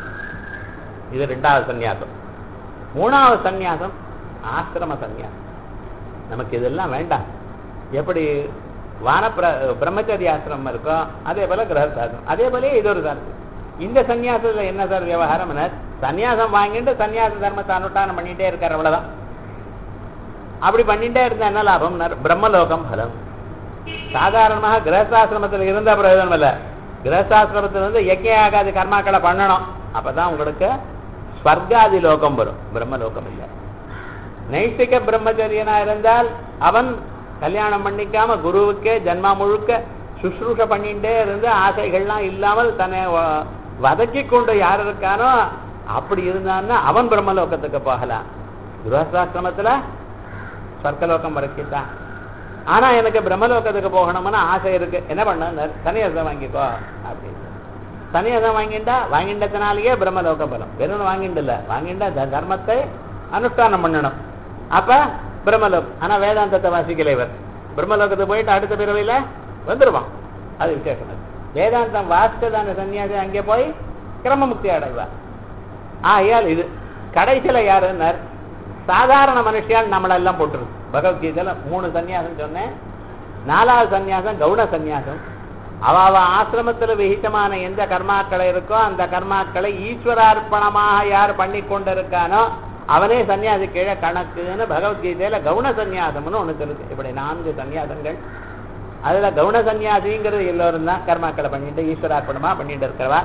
Speaker 1: இது ரெண்டாவது சந்நியாசம் மூணாவது சந்நியாசம் ஆசிரம சந்நியாசம் நமக்கு இதெல்லாம் வேண்டாம் எப்படி வானப்பிர பிரம்மச்சரிய ஆசிரமம் இருக்கோ அதே போல கிரகஸ்தாசிரம் அதே போல இது ஒரு சார் இந்த சந்நியாசத்துல என்ன சார் விவகாரம் சந்நியாசம் வாங்கிட்டு சந்நியாச தர்மத்தை அனுஷ்டானம் பண்ணிட்டே இருக்கார் அவ்வளவுதான் அப்படி பண்ணிட்டே இருந்தா என்ன லாபம் பிரம்மலோகம் பலம் சாதாரணமாக கிரகஸ்தாசிரமத்தில் இருந்த பிரயோஜனம் இல்ல கிரகஸ்தாசிரமத்தில் வந்து எக்கே ஆகாது கர்மாக்களை பண்ணணும் அப்பதான் உங்களுக்கு ஸ்வர்காதி லோகம் வரும் பிரம்மலோகம் இல்லை நைஷ்டிக பிரம்மச்சரியனா இருந்தால் அவன் கல்யாணம் பண்ணிக்காம குருவுக்கே ஜன்மா முழுக்க சுஷ்ரூஷ பண்ணிட்டே இருந்து ஆசைகள்லாம் இல்லாமல் தன்னை வ- வதக்கி கொண்டு யார் இருக்கானோ அப்படி இருந்தான்னா அவன் பிரம்மலோகத்துக்கு போகலாம் கிரகஸ்தாசிரமத்துல சொர்க்கலோகம் வரைக்கும் தான் ஆனா எனக்கு பிரம்மலோகத்துக்கு போகணும்னு ஆசை இருக்கு என்ன பண்ண சன்னியாசம் வாங்கிக்கோ அப்படின்னு சன்னியாசம் வாங்கிண்டா வாங்கிண்டதுனாலேயே பிரம்மலோக பலம் வெறும் வாங்கிண்டல வாங்கிண்டா த- தர்மத்தை அனுஷ்டானம் பண்ணணும் அப்ப பிரம்மலோகம் ஆனா வேதாந்தத்தை வாசிக்கல இவர் பிரம்மலோகத்துக்கு போயிட்டு அடுத்த பிறவையில வந்துருவான் அது விசேஷம் அது. வேதாந்தம் வாசித்ததான சன்னியாசி அங்கே போய் கிரமமுக்தி அடைவார் ஆகையால் இது கடைசியில யாருன்னார் சாதாரண மனுஷியால் நம்மளெல்லாம் போட்டுருது பகவத்கீதையில மூணு சன்னியாசம் சொன்னேன் நாலாவது சன்னியாசம் கவுன சன்னியாசம் அவ அவ ஆசிரமத்துல விகிதமான எந்த கர்மாக்களை இருக்கோ அந்த கர்மாக்களை ஈஸ்வரார்ப்பணமாக யார் பண்ணி கொண்டிருக்கானோ அவனே சன்னியாசி கீழே கணக்குன்னு பகவத்கீதையில கவுன சன்னியாசம்னு ஒண்ணு சொல்லுது இப்படி நான்கு சன்னியாசங்கள் அதுல கவுன சன்னியாசிங்கிறது எல்லோரும் தான் கர்மாக்களை பண்ணிட்டு ஈஸ்வரார்ப்பணமா பண்ணிட்டு இருக்கிறவா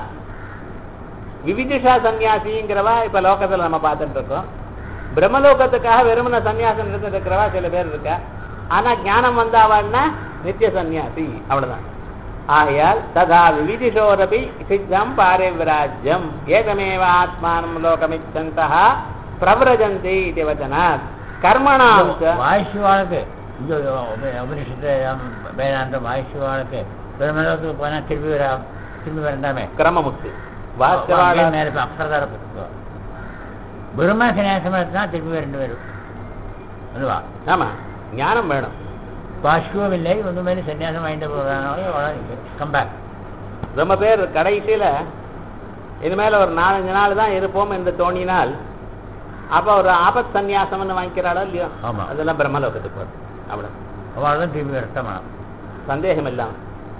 Speaker 1: விவிதிஷா சன்னியாசிங்கிறவா இப்ப லோகத்துல நம்ம பார்த்துட்டு இருக்கோம் பிரம்மலோகத்துக்காக வெறுமன சன்னியாசம் எடுத்து இருக்கிறவா சில பேர் இருக்கா ஆனா ஞானம் வந்தாவான்னா நித்திய சன்னியாசி அவ்வளவுதான் ஆகையால் ததா விவிதிஷோரபி சித்தம் பாரிவிராஜ்யம் ஏதமேவ ஆத்மானம் லோகமிச்சந்தா பிரவ்ரஜந்தி இது வச்சனாத் கர்மணாம் ச-
Speaker 2: வாய்ஷுவாளுக்கு இந்த உப- உபனிஷத்து ஹம், வேதாந்தம் வாய்ஷுவாளுக்கு பிரம்மலோகத்துக்கு போனா திரும்பி வர திரும்பி வரண்டாமே
Speaker 1: கிரமமுக்தி
Speaker 2: அப்படியே
Speaker 1: வாஸ்தவால
Speaker 2: மேல போய் அப்சரதார புத்தகம் பிரம்ம சன்னியாசம் எடுத்தா திரும்பி ரெண்டு பேரும் அதுவா
Speaker 1: ஆமா ஞானம் வேணும்
Speaker 2: வாஷ்பம் இல்லை ஒன்று மேலே சன்னியாசம் வாங்கிட்டு போகிறாங்க கம்பேக்
Speaker 1: ரொம்ப பேர் கடைசியில இனிமேல ஒரு நாலஞ்சு நாள் தான் இருப்போம் என்று தோணினால் அப்ப ஒரு ஆபத் சந்நியாசம்னு வாங்கிக்கிறாளோ இல்லையோ
Speaker 2: ஆமா.
Speaker 1: அதெல்லாம் பிரம்மலோகத்துக்கு போகுது அவ்வளவு
Speaker 2: அவள் திரும்பி வரட்டும்
Speaker 1: சந்தேகம் இல்லாம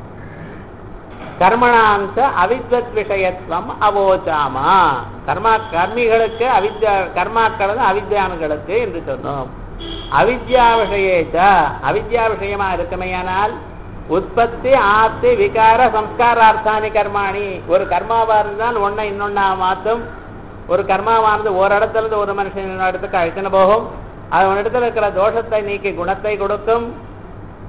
Speaker 1: கர்மணாம்ச அவித்வத் விஷயத்துவம் அவோச்சாமா கர்மா கர்மிகளுக்கு அவித்யா கர்மாக்களது அவித்யான்களுக்கு என்று சொன்னோம் அவித்யா விஷயேச்ச அவித்யா விஷயமா இருக்குமையானால் உற்பத்தி ஆத்தி விகார சம்ஸ்காரார்த்தானி கர்மாணி ஒரு கர்மாவா இருந்தால் ஒன்னை இன்னொன்னா மாத்தும் ஒரு கர்மாவானது ஒரு இடத்துல இருந்து ஒரு மனுஷன் இன்னொரு இடத்துக்கு அழைத்துன்னு போகும் அது ஒரு இடத்துல இருக்கிற தோஷத்தை நீக்கி குணத்தை கொடுக்கும்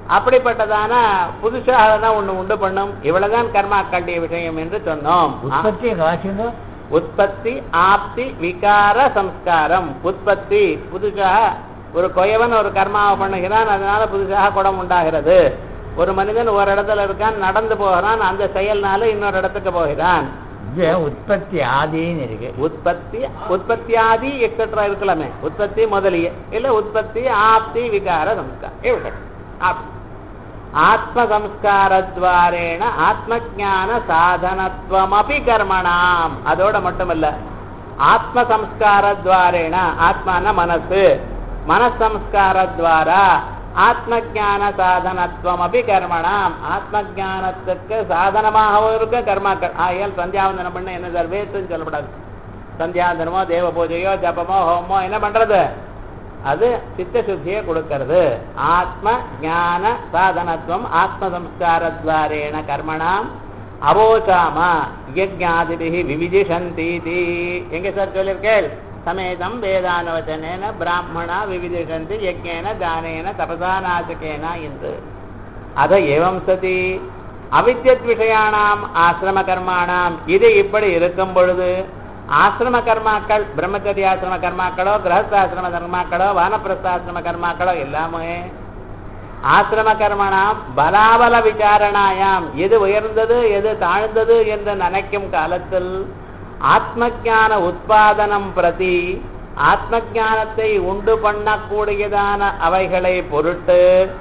Speaker 1: அப்படிப்பட்டதான புதுசாக தான் ஒண்ணு உண்டு பண்ணும் இவ்வளவுதான் கர்மாக்களுடைய விஷயம் என்று சொன்னோம்
Speaker 2: உற்பத்தி காசுங்க
Speaker 1: உற்பத்தி ஆப்தி விகார சம்ஸ்காரம் உற்பத்தி புதுசாக ஒரு கொயவன் ஒரு கர்மாவை பண்ணுகிறான் அதனால புதுசாக குடம் உண்டாகிறது ஒரு மனிதன் ஒரு இடத்துல இருக்கான் நடந்து போகிறான் அந்த செயல்னால இன்னொரு இடத்துக்கு போகிறான்
Speaker 2: இங்க உற்பத்தி ஆதின்னு இருக்கு
Speaker 1: உற்பத்தி உற்பத்தியாதி எக்ஸெட்ரா இருக்கலாமே உற்பத்தி முதலிய இல்ல உற்பத்தி ஆப்தி விகார சம்ஸ்காரம் இவ்வளவு. ஆப்தி. ஆத்ம சம்ஸ்காரத்வாரேண ஆத்ம ஞான சாதனத்துவமபி கர்மணாம் அதோட மட்டுமல்ல ஆத்ம சம்ஸ்காரத்வாரேண ஆத்மான மனசு மனசம்ஸ்காரத்வாரா ஆத்ம ஞான சாதனத்துவம் அபி கர்மணாம் ஆத்ம ஞானத்துக்கு சாதனமாகவும் இருக்க கர்மாக்கள் ஆகையால் சந்தியாவந்தனம் பண்ண என்ன சார் வேஸ்ட்னு சொல்லப்படாது சந்தியாவந்தனமோ தேவ பூஜையோ ஜபமோ ஹோமோ என்ன பண்றது அது சித்த சுத்தியை கொடுக்கிறது ஆத்ம ஞான சாதனத்துவம் ஆத்ம சம்ஸ்காரத்வாரேண கர்மணாம் அவோச்சாம யஜ்ஞாதிபிஹி விவிதிஷந்தீதி எங்க சார் சொல்லியிருக்கேள் சமேதம் வேதானவச்சனேன பிராமணா விவிதிஷந்தி யஜ்ஞேன தானேன தபசா நாசகேன என்று அத ஏவம் சதி அவித்யத் விஷயானாம் ஆசிரம கர்மாணாம் இது இப்படி இருக்கும் பொழுது ஆசிரம கர்மாக்கள் பிரம்மச்சரியாசிரம கர்மாக்களோ கிரகஸ்தாசிரம கர்மாக்களோ வானப்பிரஸ்தாசிரம கர்மாக்களோ எல்லாமே ஆசிரம கர்மணாம் பலாபல விசாரணாயாம் எது உயர்ந்தது எது தாழ்ந்தது என்று நினைக்கும் காலத்தில் ஆத்ம ஞான உற்பாதனம் பிரதி ஆத்ம ஞானத்தை உண்டு பண்ணக்கூடியதான அவைகளை பொருட்டு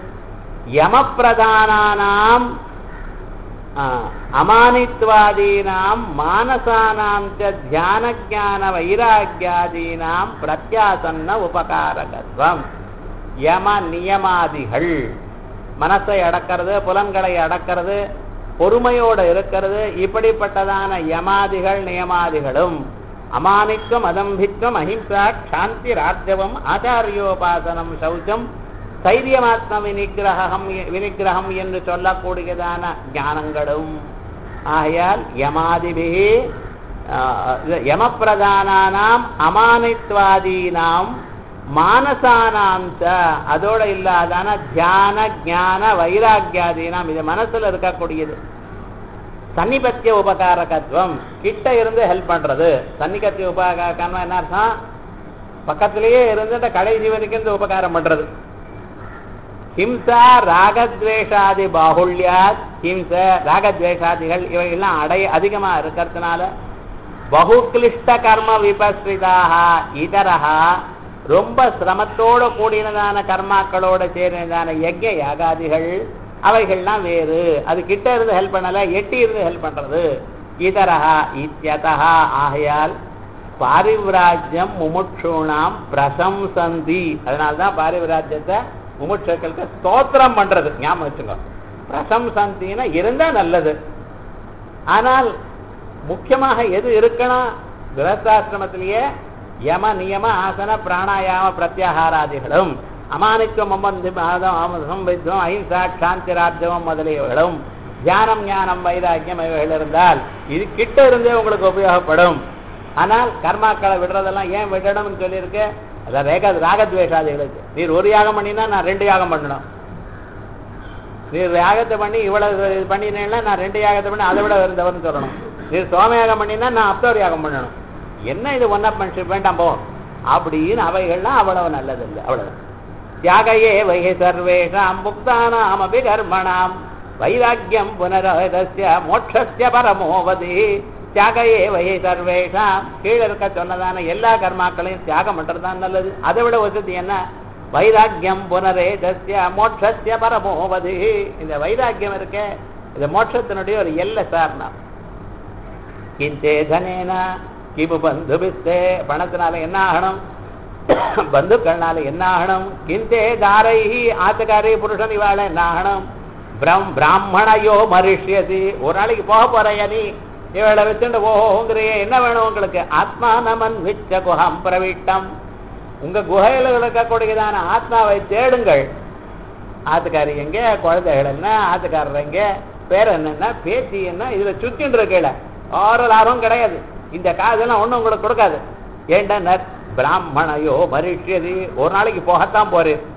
Speaker 1: யமப்பிரதானானாம் ஆ, அமானித்வாதீனாம் மானசானாம் ச தியான ஞான வைராக்கியாதீனாம் பிரத்யாசன்ன உபகாரகத்துவம் யம நியமாதிகள் மனசை அடக்கிறது புலன்களை அடக்கிறது பொறுமையோடு இருக்கிறது இப்படிப்பட்டதான யமாதிகள் நியமாதிகளும் அமானித்வம் அதம்பித்வம் அஹிம்சா சாந்தி ராஜ்யவம் ஆச்சாரியோபாசனம் சௌச்சம் தைரியமாத்ம வினிகிரகம் வினிகிரகம் என்று சொல்லக்கூடியதான ஞானங்களும் ஆகையால் யமாதிபிகி யமப்பிரதானானாம் அமானித்வாதீனாம் மானசானாம் ச அதோட இல்லாதான தியான ஞான வைராக்கியாதீனாம் இது மனசுல இருக்கக்கூடியது சன்னிபத்திய உபகாரகத்துவம் கிட்ட இருந்து ஹெல்ப் பண்றது சன்னிபத்திய உபகாரம் என்ன அர்த்தம் பக்கத்திலேயே இருந்துட்டு கடைசி வரைக்கும் இந்த உபகாரம் பண்றது ஹிம்சா ராகத்வேஷாதி பாகுல்யாத் ஹிம்ச ராகத்வேஷாதிகள் இவைகள்லாம் அடைய அதிகமா இருக்கிறதுனால பகுக்லிஷ்ட கர்ம விபஸ்ரிதாக இதரஹா ரொம்ப சிரமத்தோட கூடினதான கர்மாக்களோட சேர்ந்ததான யஜ்ய யாகாதிகள் அவைகள்லாம் வேறு அது கிட்ட இருந்து ஹெல்ப் பண்ணல எட்டி இருந்து ஹெல்ப் பண்றது இதரஹா இத்தியதா ஆகையால் பாரிவிராஜ்யம் முமுட்சூணாம் பிரசம்சந்தி அதனால்தான் பாரிவிராஜ்யத்தை முமுட்சக்களுக்கு ஸ்தோத்திரம் பண்றது ஞாபகம் வச்சுக்கோ பிரசம்சந்தின்னா இருந்தா நல்லது ஆனால் முக்கியமாக எது இருக்கணும் கிரகஸ்தாசிரமத்திலேயே யம நியம ஆசன பிராணாயாம பிரத்யாகாராதிகளும் அமானித்துவம் அம்பந்தம் வித்வம் அஹிம்சா சாந்தி ராஜ்யவம் முதலியவைகளும் தியானம் ஞானம் வைராக்கியம் இவைகள் இருந்தால் இது கிட்ட இருந்தே உங்களுக்கு உபயோகப்படும் ஆனால் கர்மாக்களை விடுறதெல்லாம் ஏன் விடணும்னு சொல்லியிருக்கு அதான் ரேக ராகத்வேஷாதிகளுக்கு நீர் ஒரு யாகம் பண்ணினா நான் ரெண்டு யாகம் பண்ணணும் நீர் யாகத்தை பண்ணி இவ்வளவு இது பண்ணினேன்னா நான் ரெண்டு யாகத்தை பண்ணி அதை விட இருந்தவன் சொல்லணும் நீர் சோமயாகம் பண்ணினா நான் அப்தோர் யாகம் பண்ணணும் என்ன இது ஒன் அப் வேண்டாம் போ அப்படின்னு அவைகள்லாம் அவ்வளவு நல்லது இல்லை அவ்வளவு தியாகையே வைகை சர்வேஷாம் முக்தானாம் அபி கர்மணாம் வைராக்கியம் புனரஹதஸ்ய மோட்சஸ்ய பரமோவதி தியாகையே வைகை சர்வேஷாம் கீழே இருக்க சொன்னதான எல்லா கர்மாக்களையும் தியாகம் பண்றதுதான் நல்லது அதை விட வசதி என்ன வைராக்கியம் புனரேதஸ்ய மோட்சஸ்ய பரமோவதி இந்த வைராக்கியம் இருக்கே இது மோட்சத்தினுடைய ஒரு எல்லை சார்னா கிஞ்சே தனேன கிபு பந்துபிஸ்தே பணத்தினால என்ன ஆகணும் பந்துக்கள்னால என்ன ஆகணும் கிந்தே தாரைஹி ஆத்துக்காரி புருஷன் இவாள என்ன ஆகணும் பிரம் பிராமணையோ மரிஷ்யதி ஒரு நாளைக்கு போக போறையா நீ இவளை வச்சுட்டு ஓஹோங்கிறியே என்ன வேணும் உங்களுக்கு ஆத்மானமன் விச்ச குஹம் பிரவிட்டம் உங்க குகையில இருக்கக்கூடியதான ஆத்மாவை தேடுங்கள் ஆத்துக்காரி எங்க குழந்தைகள் என்ன ஆத்துக்காரர் எங்க பேர் என்னன்னா பேத்தி என்ன இதுல சுத்தின்னு இருக்கல ஒரு லாபம் கிடையாது இந்த காசெல்லாம் ஒண்ணும் உங்களுக்கு கொடுக்காது ஏண்டா பிராமணையோ மரிஷியது ஒரு நாளைக்கு போகத்தான் போறேன்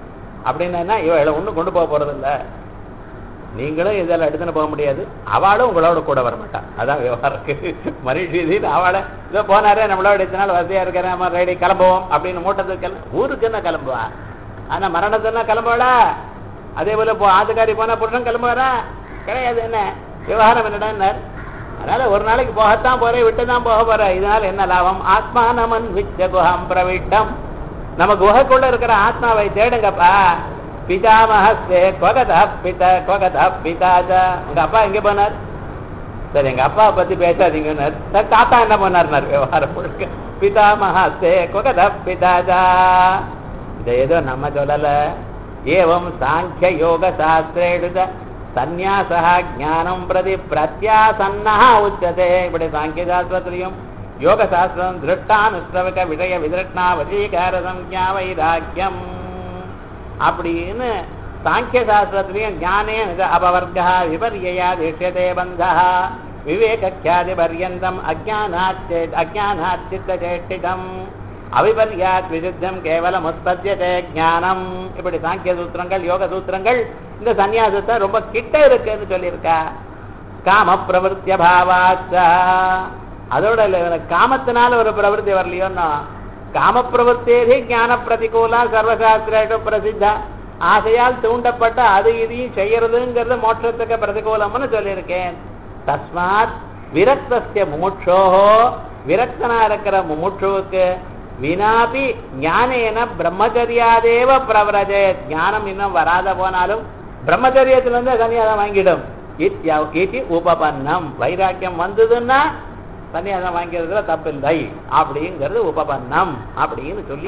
Speaker 1: அப்படின்னா இவளை ஒன்றும் கொண்டு போக போறதில்ல நீங்களும் இதெல்லாம் எடுத்துன்னு போக முடியாது அவளும் உங்களோட கூட வர மாட்டா அதான் விவகாரம் மறுபடியும் அவளை இதோ போனாரே நம்மளோட இத்தனை நாள் வசதியா இருக்கிற நம்ம ரெடி கிளம்புவோம் அப்படின்னு மூட்டத்துக்கு கிளம்ப ஊருக்கு என்ன கிளம்புவா ஆனா மரணத்துனா கிளம்புவாளா அதே போல போ ஆத்துக்காரி போனா புருஷன் கிளம்புவாரா கிடையாது என்ன விவகாரம் என்னடா அதனால ஒரு நாளைக்கு போகத்தான் போறேன் விட்டு தான் போக போற இதனால என்ன லாபம் ஆத்மானமன் விச்ச குஹம் பிரவிட்டம் நம்ம குகைக்குள்ள இருக்கிற ஆத்மாவை தேடுங்கப்பா பிதாமஹஸ்தே கொகத பித கொகத பிதாஜ உங்க அப்பா எங்க போனார் சரி எங்க அப்பா பத்தி பேசாதீங்கன்னார் சார் தாத்தா என்ன பண்ணார்னார் விவகாரம் முழுக்க பிதாமஹஸ்தே கொகத பிதாஜா இதை ஏதோ நம்ம சொல்லல ஏவம் சாங்கிய யோக சாஸ்திரேடுத சந்நியாசா ஞானம் பிரதி பிரத்யாசன்னா உச்சதே இப்படி சாங்கிய சாஸ்திரத்திலையும் யோக சாஸ்திரம் திருஷ்டானுஷ்ரவக விஷய விதிருஷ்ணா வசீகார சம்யா வைராக்கியம் அப்படின்னு சாங்கிய சாஸ்திரத்திலையும் ஞானே அபவர்கா விபர்யா திஷ்யதே பந்தா விவேகியாதி பர்யந்தம் அஜானாச்சே அஜானாச்சித்த சேஷ்டிதம் அவிபர்யாத் விசுத்தம் கேவலம் உற்பத்தியதே ஞானம் இப்படி சாங்கிய சூத்திரங்கள் யோக சூத்திரங்கள் இந்த சன்னியாசத்தை ரொம்ப கிட்ட இருக்குன்னு சொல்லியிருக்கா காம பிரவருத்திய பாவாச்சா அதோட இல்ல இவனுக்கு காமத்தினால ஒரு பிரவருத்தி வரலையோன்னா காம பிரவருத்தேதி ஞான பிரதிகூலா சர்வசாஸ்திரேஷு பிரசித்தா ஆசையால் தூண்டப்பட்ட அது இதையும் செய்யறதுங்கிறது மோட்சத்துக்கு பிரதிகூலம்னு சொல்லியிருக்கேன் தஸ்மாத் விரக்தஸ்ய முமுட்சோஹோ விரக்தனா இருக்கிற முமுட்சுவுக்கு வினாபி ஞானேன பிரம்மச்சரியாதேவ பிரவரஜே ஞானம் இன்னும் வராத போனாலும் பிரம்மச்சரியத்திலிருந்து சன்னியாசம் வாங்கிடும் இத்ய- இதி உபபன்னம் வைராக்கியம் வந்ததுன்னா சன்னியாசம் வாங்கிறதுல தப்பில்லை அப்படிங்கிறது உபபன்னம் அப்படின்னு சொல்லி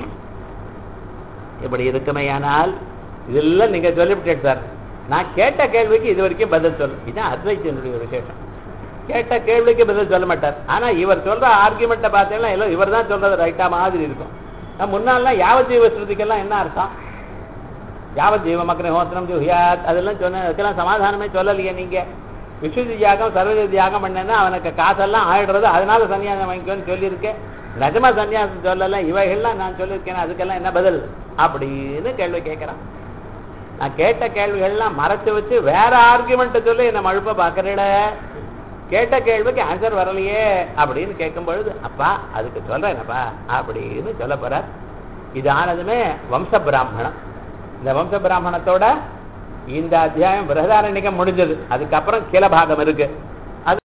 Speaker 1: இப்படி இருக்குமேயானால் இதெல்லாம் நீங்க சொல்லிவிட்டேன் சார் நான் கேட்ட கேள்விக்கு இது வரைக்கும் பதில் சொல்லு இதுதான் அத்வைத்தினுடைய ஒரு விசேஷம் கேட்ட கேள்விக்கு பதில் சொல்ல மாட்டார் ஆனா இவர் சொல்ற ஆர்குமெண்ட்டை பார்த்தீங்கன்னா எல்லாம் இவர் தான் சொல்றது ரைட்டா மாதிரி இருக்கும் நான் முன்னாலாம் யாவஜீவ ஸ்ருதிக்கெல்லாம் என்ன அர்த்தம் யாவஜீவ மக்கள் ஹோத்திரம் ஜுஹியாத் அதெல்லாம் சொன்ன அதுக்கெல்லாம் சமாதானமே சொல்லலையே நீங்க விஸ்வதி தியாகம் சர்வதி தியாகம் பண்ணேன்னா அவனுக்கு காசெல்லாம் ஆயிடுறது அதனால சன்னியாசம் வாங்கிக்கோன்னு சொல்லியிருக்கேன் நிஜமா சன்னியாசம் சொல்லல இவைகள்லாம் நான் சொல்லியிருக்கேன் அதுக்கெல்லாம் என்ன பதில் அப்படின்னு கேள்வி கேட்கிறான் நான் கேட்ட கேள்விகள்லாம் மறைச்சு வச்சு வேற ஆர்குமெண்ட் சொல்லி என்ன மழுப்ப பாக்குறேட கேட்ட கேள்விக்கு ஆன்சர் வரலையே அப்படின்னு கேட்கும் பொழுது அப்பா அதுக்கு சொல்றேனப்பா அப்படின்னு சொல்ல போறார் இது ஆனதுமே வம்ச பிராமணம் இந்த வம்ச பிராமணத்தோட இந்த அத்தியாயம் பிரதாரண்யகம் முடிஞ்சது அதுக்கப்புறம் கீழ பாகம் இருக்கு